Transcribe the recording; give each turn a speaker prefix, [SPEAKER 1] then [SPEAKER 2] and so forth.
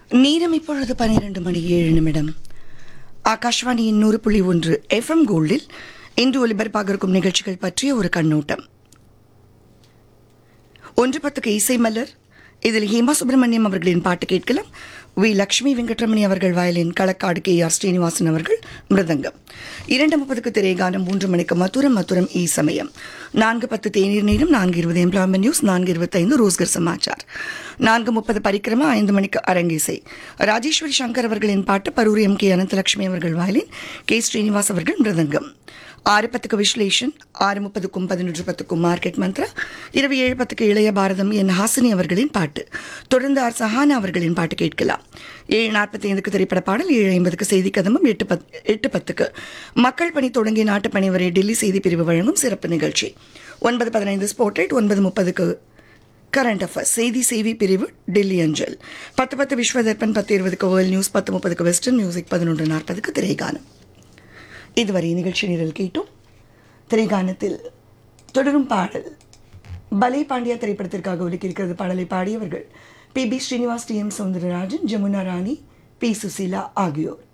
[SPEAKER 1] நேரம் இப்பொழுது பன்னிரண்டு மணி ஏழு நிமிடம் ஆகாஷ்வாணியின் நூறு புள்ளி ஒன்று எஃப்எம் கோல்டில் இன்று ஒலிபரப்பாக இருக்கும் நிகழ்ச்சிகள் பற்றிய ஒரு கண்ணோட்டம் ஒன்று பத்துக்கு இசை மலர் இதில் ஹேமா சுப்பிரமணியம் அவர்களின் பாட்டு கேட்கலாம் வி லட்சுமி வெங்கட்ரமணி அவர்கள் violin Kalakkad K R Srinivasan அவர்கள் மிருதங்கம் இரண்டு முப்பதுக்கு திரைகானம் மூன்று மணிக்கு மதுரம் மதுரம் ஈ சமயம் நான்கு பத்து தேநீர் நேரம் நான்கு இருபது எம்ப்ளாய்மெண்ட் நியூஸ் நான்கு இருபத்தைந்து ரோஸ்கர் சமாச்சார் நான்கு முப்பது பரிக்கிரமா ஐந்து மணிக்கு அரங்கேசை ராஜேஸ்வரி சங்கர் அவர்களின் பாட்டு பரூர் எம் கே அனந்தலட்சுமி அவர்கள் வயலின் கே ஸ்ரீனிவாஸ் அவர்கள் மிருதங்கம் ஆறு பத்துக்கு விஸ்லேஷன் ஆறு முப்பதுக்கும் பதினொன்று பத்துக்கும் மார்க்கெட் மந்த்ரா இரவு ஏழு பத்துக்கு இளைய பாரதம் என் ஹாசினி அவர்களின் பாட்டு தொடர்ந்து ஆர் சஹானா அவர்களின் பாட்டு கேட்கலாம் ஏழு நாற்பத்தி ஐந்துக்கு திரைப்பட பாடல் ஏழு ஐம்பதுக்கு செய்தி கதம்பம் எட்டு பத் எட்டு பத்துக்கு மக்கள் பணி தொடங்கி நாட்டுப் பணி வரை டெல்லி செய்தி பிரிவு வழங்கும் சிறப்பு நிகழ்ச்சி ஒன்பது பதினைந்து ஸ்போர்ட்லைட் ஒன்பது முப்பதுக்கு கரண்ட் அஃபேர்ஸ் செய்தி செய்தி பிரிவு டெல்லி அஞ்சல் பத்து பத்து விஸ்வ தர்பன் பத்து இருபதுக்கு வேர்ல்ட் நியூஸ் பத்து முப்பதுக்கு வெஸ்டர்ன் மியூசிக் பதினொன்று நாற்பதுக்கு திரைகானம் இதுவரை நிகழ்ச்சி நிரல் கேட்டோம் திரைகானத்தில் தொடரும் பாடல் பலே பாண்டியா திரைப்படத்திற்காக ஒலிக்கிருக்கிறது பாடலை பாடியவர்கள் P B Srinivas T M Soundararajan Jamuna Rani P Susheela ஆகியோர்